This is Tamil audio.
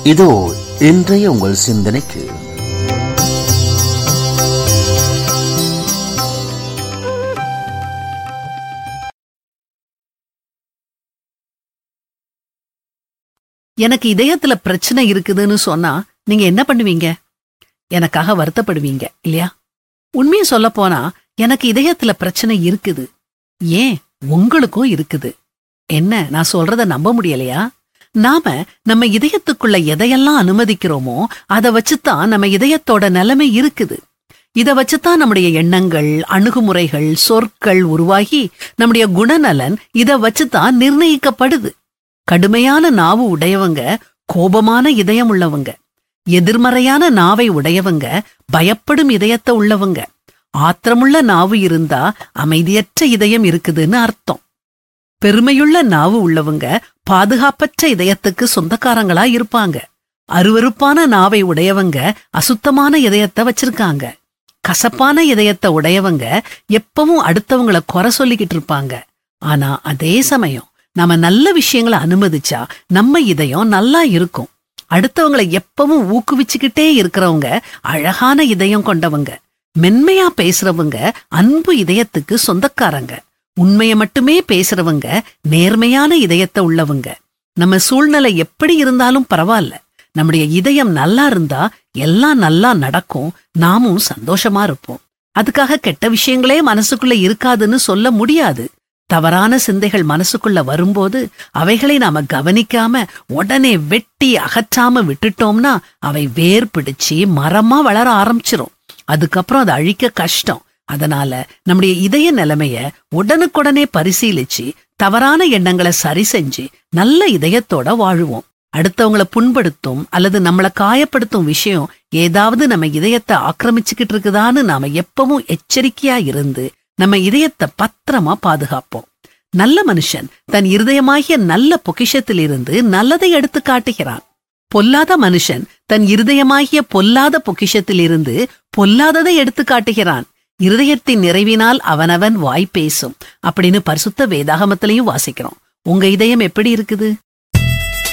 இதோ இன்றைய உங்கள் சிந்தனைக்கு எனக்கு இதயத்துல பிரச்சனை இருக்குதுன்னு சொன்னா நீங்க என்ன பண்ணுவீங்க எனக்காக வருத்தப்படுவீங்க இல்லையா உண்மையை சொல்ல போனா எனக்கு இதயத்துல பிரச்சனை இருக்குது ஏன் உங்களுக்கும் இருக்குது என்ன நான் சொல்றத நம்ப முடியலையா நாம நம்ம இதயத்துக்குள்ள எதையெல்லாம் அனுமதிக்கிறோமோ அதை வச்சுதான் நம்ம இதயத்தோட நிலைமை இருக்குது இத வச்சுதான் நம்முடைய எண்ணங்கள் அணுகுமுறைகள் சொற்கள் உருவாகி நம்முடைய குணநலன் இத வச்சுதான் நிர்ணயிக்கப்படுது கடுமையான நாவு உடையவங்க கோபமான இதயம் உள்ளவங்க எதிர்மறையான நாவை உடையவங்க பயப்படும் இதயத்தை உள்ளவங்க ஆத்திரமுள்ள நாவு இருந்தா அமைதியற்ற இதயம் இருக்குதுன்னு அர்த்தம் பெருமையுள்ள நாவு உள்ளவங்க பாதுகாப்பற்ற இதயத்துக்கு சொந்தக்காரங்களா இருப்பாங்க அருவருப்பான நாவை உடையவங்க அசுத்தமான இதயத்தை வச்சிருக்காங்க கசப்பான இதயத்தை உடையவங்க எப்பவும் அடுத்தவங்கள குறை சொல்லிக்கிட்டு இருப்பாங்க ஆனா அதே சமயம் நாம நல்ல விஷயங்களை அனுமதிச்சா நம்ம இதயம் நல்லா இருக்கும் அடுத்தவங்களை எப்பவும் ஊக்குவிச்சுக்கிட்டே இருக்கிறவங்க அழகான இதயம் கொண்டவங்க மென்மையா பேசுறவங்க அன்பு இதயத்துக்கு சொந்தக்காரங்க உண்மைய மட்டுமே பேசுறவங்க நேர்மையான இதயத்தை உள்ளவங்க நம்ம சூழ்நிலை எப்படி இருந்தாலும் பரவாயில்ல நம்முடைய இதயம் நல்லா இருந்தா எல்லாம் நல்லா நடக்கும் நாமும் சந்தோஷமா இருப்போம் அதுக்காக கெட்ட விஷயங்களே மனசுக்குள்ள இருக்காதுன்னு சொல்ல முடியாது தவறான சிந்தைகள் மனசுக்குள்ள வரும்போது அவைகளை நாம கவனிக்காம உடனே வெட்டி அகற்றாம விட்டுட்டோம்னா அவை வேர் பிடிச்சு மரமா வளர ஆரம்பிச்சிரும் அதுக்கப்புறம் அதை அழிக்க கஷ்டம் அதனால நம்முடைய இதய நிலைமைய உடனுக்குடனே பரிசீலிச்சு தவறான எண்ணங்களை சரி செஞ்சு நல்ல இதயத்தோட வாழுவோம் அடுத்தவங்கள புண்படுத்தும் அல்லது நம்மள காயப்படுத்தும் விஷயம் ஏதாவது நம்ம இதயத்தை ஆக்கிரமிச்சுக்கிட்டு இருக்குதான்னு நாம எப்பவும் எச்சரிக்கையா இருந்து நம்ம இதயத்தை பத்திரமா பாதுகாப்போம் நல்ல மனுஷன் தன் இருதயமாகிய நல்ல பொக்கிஷத்திலிருந்து நல்லதை எடுத்து காட்டுகிறான் பொல்லாத மனுஷன் தன் இருதயமாகிய பொல்லாத பொக்கிஷத்திலிருந்து பொல்லாததை எடுத்து காட்டுகிறான் இருதயத்தின் நிறைவினால் அவனவன் வாய் பேசும் அப்படின்னு பரிசுத்த வேதாகமத்திலையும் வாசிக்கிறோம் உங்க இதயம் எப்படி இருக்குது